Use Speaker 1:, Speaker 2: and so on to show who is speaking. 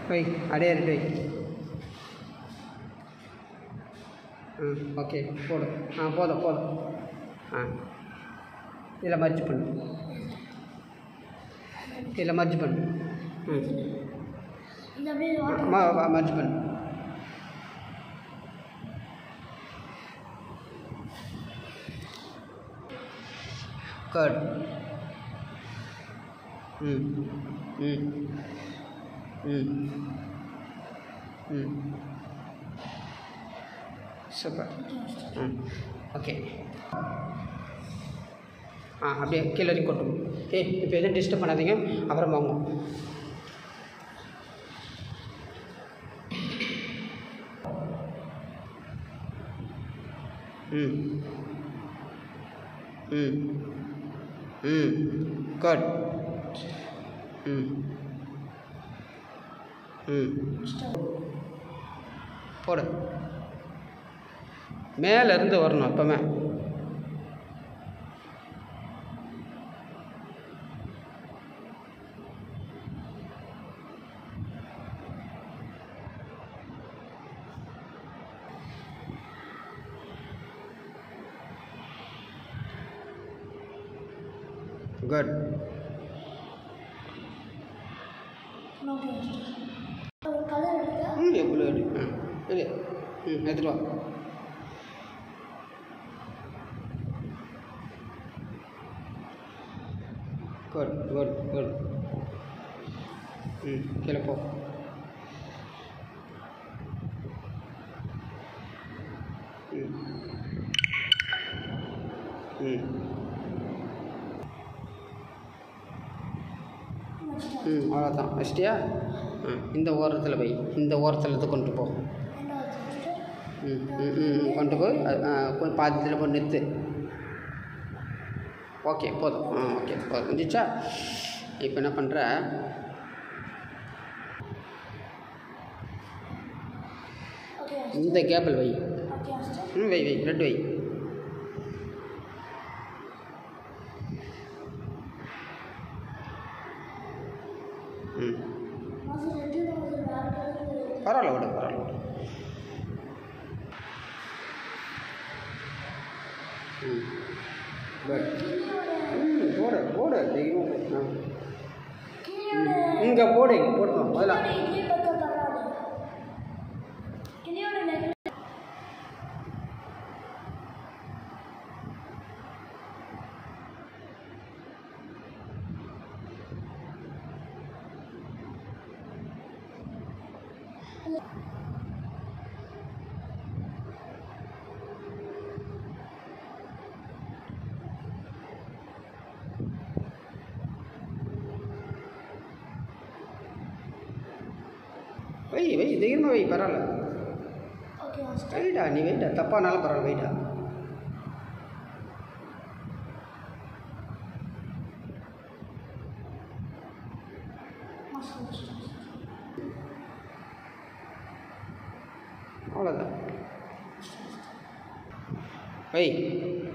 Speaker 1: வை அப்படியே இருக்கு வை ம் ஓகே போடு ஆ போதும் போதும் ஆ இதில் மர்ஜ் பண்ணு இதில் மர்ஜ் பண்ணு ம்
Speaker 2: இந்த அப்படியே வாட்டர்
Speaker 1: மர்ஜ் பண்ணு கட் ம் ம் ம் ம் சூப்பர் ம் ஓகே ஆ அப்படியே கீழே வரைக்கும் கொட்டும் ஏய் இப்போ எதுவும் டிஸ்டர்ப் பண்ணாதீங்க அப்புறம் வாங்க ம் ம் ம் குட் ம் ம் போடு மேலே இருந்து வரணும் எப்பவுமே குட்
Speaker 2: ஓகே ஒரு கலர் எடுத்தா
Speaker 1: ம் எவ்வளோ எடு ம் எடு ம் எடுத்துட்டு வா குட் குட் குட் ம் கீழே போ ம் ம் ம் அவ்வளோதான் வச்சிட்டியா ம் இந்த ஓரத்தில் வை இந்த ஓரத்தில் இருந்து கொண்டு போ
Speaker 2: என்ன வச்சுட்டு
Speaker 1: ம் ம் ம் ம், கொண்டு போய் அ- ஆ, கொஞ்சம் பாதித்தில் போய் நிறுத்து ஓகே போதும் ஆ ஓகே போதும் முடிஞ்சிச்சா இப்போ என்ன பண்ணுற
Speaker 2: ஓகே
Speaker 1: இந்த கேபிள் வை
Speaker 2: ஓகே மாஸ்டர்
Speaker 1: ம் வை வை ரெண்டு வை ம்
Speaker 2: மாஸ்டர் ரெண்டு வந்து வேறு கலர்
Speaker 1: பரவாயில்ல விடு பரவாயில்ல விடு ம் குட் ம் போடு போடு தைரியமாக
Speaker 2: கிளியோட
Speaker 1: இங்கே போடு இங்கே போட்டோம் முதல்ல
Speaker 2: இட்லி பத்த தராது கிளியோட நெக்
Speaker 1: வை வை தைரியமாக வை பரவாயில்ல
Speaker 2: ஓகே மாஸ்டர்
Speaker 1: வைடா நீ வைடா தப்பானாலும் பரவாயில்ல வைடா
Speaker 2: மாஸ்டர் மாஸ்டர்
Speaker 1: அவ்வளோதான் வை